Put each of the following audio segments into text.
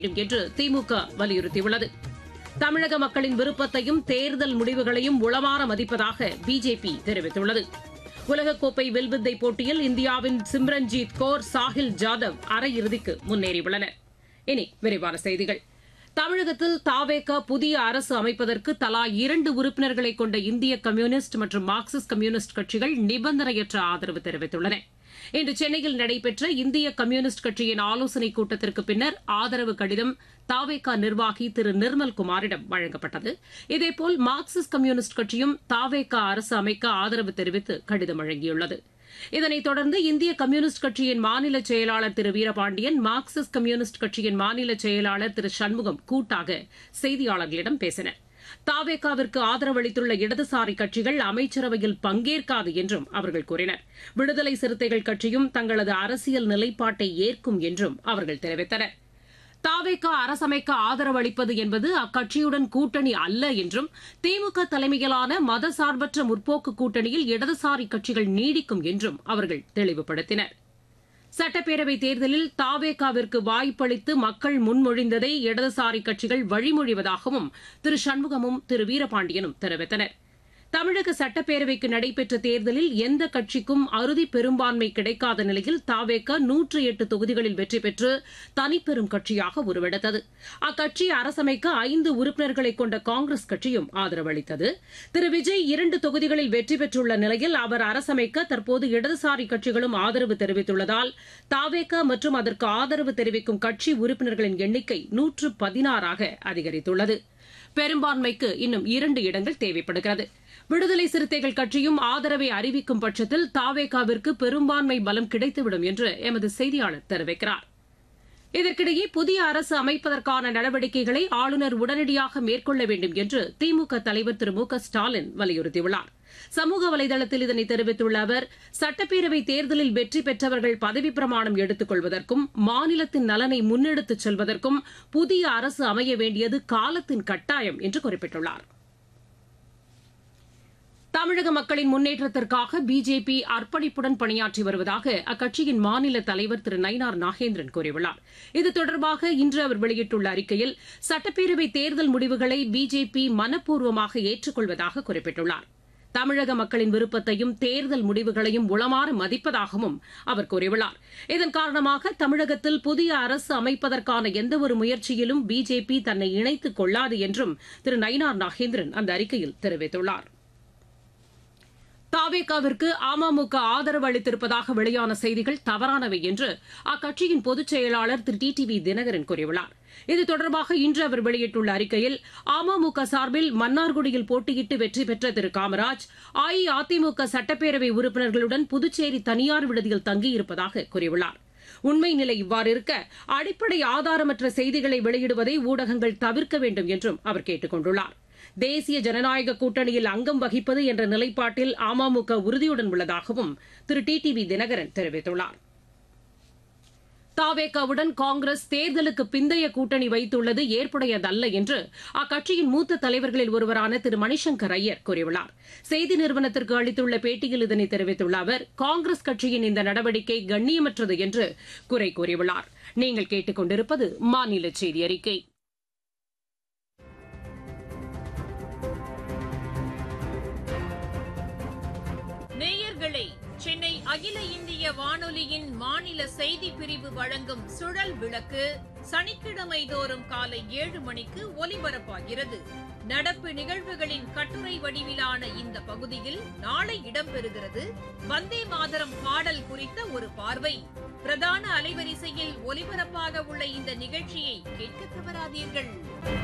என்று திமுக வலியுறுத்தியுள்ளது தமிழக மக்களின் விருப்பத்தையும் தேர்தல் முடிவுகளையும் உளமாற மதிப்பதாக பிஜேபி தெரிவித்துள்ளது உலகக்கோப்பை வில்வித்தை போட்டியில் இந்தியாவின் சிம்ரன்ஜீத் கौर சாஹில் ஜாதவ் அரையிறுதிக்கு முன்னேறியுள்ளனர் இனி விரிவான செய்திகள் தமிழகத்தில் தாவேக புதிய அரசு அமைப்பதற்கு தலா இரண்டு உறுப்பினர்களை கொண்ட இந்திய கம்யூனிஸ்ட் மற்றும் மார்க்சிஸ்ட் கம்யூனிஸ்ட் கட்சிகள் நிபந்தனையற்ற ஆதரவு தெரிவித்துள்ளன இன்று சென்னையில் நடைபெற்ற இந்திய கம்யூனிஸ்ட் கட்சியின் ஆலோசனைக் கூட்டத்திற்கு பின்னர் ஆதரவு கடிதம் தாவேகா நிர்வாகி திரு நிர்மல் குமாரிடம் வழங்கப்பட்டது இதேபோல் மார்க்சிஸ்ட் கம்யூனிஸ்ட் கட்சியும் தாவேகா அரசு அமைக்க ஆதரவு தெரிவித்து கடிதம் வழங்கியுள்ளது இதனைத் தொடர்ந்து இந்திய கம்யூனிஸ்ட் கட்சியின் மாநில செயலாளர் திரு வீரபாண்டியன் மார்க்சிஸ்ட் கம்யூனிஸ்ட் கட்சியின் மாநில செயலாளர் திரு சண்முகம் கூட்டாக செய்தியாளர்களிடம் பேசினர் தாவேகாவிற்கு ஆதரவு அளித்துள்ள இடதுசாரி கட்சிகள் அமைச்சரவையில் பங்கேற்காது என்றும் அவர்கள் கூறினர் விடுதலை சிறுத்தைகள் கட்சியும் தங்களது அரசியல் நிலைப்பாட்டை ஏற்கும் என்றும் அவர்கள் தெரிவித்தனர் தாவேகா அரசமைக்க ஆதரவு அளிப்பது என்பது அக்கட்சியுடன் கூட்டணி அல்ல என்றும் திமுக தலைமையிலான மதசார்பற்ற முற்போக்கு கூட்டணியில் இடதுசாரி கட்சிகள் நீடிக்கும் என்றும் அவர்கள் தெளிவுபடுத்தினர் சட்டப்பேரவைத் தேர்தலில் தாவேகாவிற்கு வாய்ப்பளித்து மக்கள் முன்மொழிந்ததை இடதுசாரி கட்சிகள் வழிமொழிவதாகவும் திரு சண்முகமும் திரு வீரபாண்டியனும் தெரிவித்தனர் தமிழக சட்டப்பேரவைக்கு நடைபெற்ற தேர்தலில் எந்த கட்சிக்கும் அறுதி பெரும்பான்மை கிடைக்காத நிலையில் தாவேக நூற்று எட்டு தொகுதிகளில் வெற்றி பெற்று தனிப்பெரும் கட்சியாக உருவெடுத்தது அக்கட்சி அரசமைக்க ஐந்து உறுப்பினர்களை கொண்ட காங்கிரஸ் கட்சியும் ஆதரவு அளித்தது திரு விஜய் இரண்டு தொகுதிகளில் வெற்றி பெற்றுள்ள நிலையில் அவர் அரசமைக்க தற்போது இடதுசாரி கட்சிகளும் ஆதரவு தெரிவித்துள்ளதால் தாவேக மற்றும் அதற்கு ஆதரவு தெரிவிக்கும் கட்சி உறுப்பினர்களின் எண்ணிக்கை நூற்று பதினாறாக அதிகரித்துள்ளது பெரும்பான்மைக்கு இன்னும் இரண்டு இடங்கள் தேவைப்படுகிறது விடுதலை சிறுத்தைகள் கட்சியும் ஆதரவை அறிவிக்கும் பட்சத்தில் தாவேகாவிற்கு பெரும்பான்மை பலம் கிடைத்துவிடும் என்று எமது செய்தியாளர் தெரிவிக்கிறார் இதற்கிடையே புதிய அரசு அமைப்பதற்கான நடவடிக்கைகளை ஆளுநர் உடனடியாக மேற்கொள்ள வேண்டும் என்று திமுக தலைவர் திரு மு க ஸ்டாலின் வலியுறுத்தியுள்ளார் சமூக வலைதளத்தில் இதனை தெரிவித்துள்ள அவர் சட்டப்பேரவை தேர்தலில் வெற்றி பெற்றவர்கள் பதவிப் பிரமாணம் எடுத்துக் கொள்வதற்கும் மாநிலத்தின் நலனை முன்னெடுத்துச் செல்வதற்கும் புதிய அரசு அமைய வேண்டியது காலத்தின் கட்டாயம் என்று குறிப்பிட்டுள்ளார் தமிழக மக்களின் முன்னேற்றத்திற்காக பிஜேபி அர்ப்பணிப்புடன் பணியாற்றி வருவதாக அக்கட்சியின் மாநில தலைவர் திரு நயினார் நாகேந்திரன் கூறியுள்ளார் இது தொடர்பாக இன்று அவர் வெளியிட்டுள்ள அறிக்கையில் சட்டப்பேரவை தேர்தல் முடிவுகளை பிஜேபி மனப்பூர்வமாக ஏற்றுக்கொள்வதாக குறிப்பிட்டுள்ளார் தமிழக மக்களின் விருப்பத்தையும் தேர்தல் முடிவுகளையும் உளமாற மதிப்பதாகவும் அவர் கூறியுள்ளார் இதன் காரணமாக தமிழகத்தில் புதிய அரசு அமைப்பதற்கான எந்தவொரு முயற்சியிலும் பிஜேபி தன்னை இணைத்துக் கொள்ளாது என்றும் திரு நயினார் நாகேந்திரன் அந்த அறிக்கையில் தெரிவித்துள்ளாா் தாவேகாவிற்கு அமமுக ஆதரவு அளித்திருப்பதாக வெளியான செய்திகள் தவறானவை என்று அக்கட்சியின் பொதுச் செயலாளர் Thiru T T V Dhinakaran கூறியுள்ளார் இது தொடர்பாக இன்று அவர் வெளியிட்டுள்ள அறிக்கையில் அமமுக சார்பில் மன்னார்குடியில் போட்டியிட்டு வெற்றி பெற்ற திரு காமராஜ் அஇஅதிமுக சட்டப்பேரவை உறுப்பினர்களுடன் புதுச்சேரி தனியார் விடுதியில் தங்கியிருப்பதாக கூறியுள்ளார் உண்மை நிலை இவ்வாறு இருக்க அடிப்படை ஆதாரமற்ற செய்திகளை வெளியிடுவதை ஊடகங்கள் தவிர்க்க வேண்டும் என்றும் அவர் கேட்டுக் கொண்டுள்ளார் தேசிய ஜனநாயக கூட்டணியில் அங்கம் வகிப்பது என்ற நிலைப்பாட்டில் அமமுக உறுதியுடன் உள்ளதாகவும் Thiru T T V Dhinakaran தெரிவித்துள்ளார் தாவேகாவுடன் காங்கிரஸ் தேர்தலுக்கு பிந்தைய கூட்டணி வைத்துள்ளது ஏற்புடையதல்ல என்று அக்கட்சியின் மூத்த தலைவர்களில் ஒருவரான திரு மணிசங்கர் ஐயர் கூறியுள்ளார் செய்தி நிறுவனத்திற்கு அளித்துள்ள பேட்டியில் இதனை தெரிவித்துள்ள அவர் காங்கிரஸ் கட்சியின் இந்த நடவடிக்கை கண்ணியமற்றது என்று குறை கூறியுள்ளார் நீங்கள் கேட்டுக் கொண்டிருப்பது மாநில செய்தி அறிக்கை நேயர்களே சென்னை அகில இந்திய வானொலியின் மாநில செய்தி பிரிவு வழங்கும் சுழல் விளக்கு சனிக்கிழமை தோறும் காலை ஏழு மணிக்கு ஒலிபரப்பாகிறது நடப்பு நிகழ்வுகளின் கட்டுரை வடிவிலான இந்த பகுதியில் நாளை இடம்பெறுகிறது வந்தே மாதரம் பாடல் குறித்த ஒரு பார்வை பிரதான அலைவரிசையில் ஒலிபரப்பாக உள்ள இந்த நிகழ்ச்சியை கேட்க தவறாதீர்கள்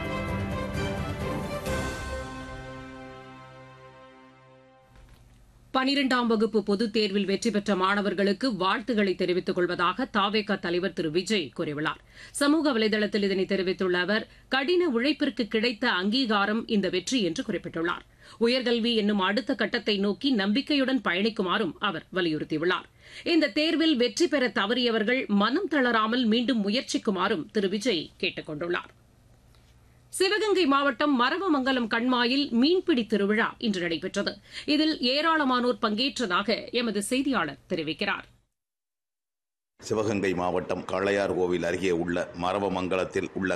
பனிரெண்டாம் வகுப்பு பொதுத் தேர்வில் வெற்றி பெற்ற மாணவர்களுக்கு வாழ்த்துக்களை தெரிவித்துக் கொள்வதாக தாவேக தலைவர் திரு விஜய் கூறியுள்ளார் சமூக வலைதளத்தில் இதனை தெரிவித்துள்ள அவர் கடின உழைப்பிற்கு கிடைத்த அங்கீகாரம் இந்த வெற்றி என்று குறிப்பிட்டுள்ளார் உயர்கல்வி என்னும் அடுத்த கட்டத்தை நோக்கி நம்பிக்கையுடன் பயணிக்குமாறும் அவர் வலியுறுத்தியுள்ளார் இந்த தேர்வில் வெற்றி பெற தவறியவர்கள் மனம் தளராமல் மீண்டும் முயற்சிக்குமாறும் திரு விஜய் கேட்டுக் கொண்டுள்ளார் சிவகங்கை மாவட்டம் மரவமங்கலம் கண்மாயில் மீன்பிடி திருவிழா இன்று நடைபெற்றது இதில் ஏராளமானோர் பங்கேற்றதாக எமது செய்தியாளர் தெரிவிக்கிறார் சிவகங்கை மாவட்டம் காளையார் கோவில் அருகே உள்ள மரவமங்கலத்தில் உள்ள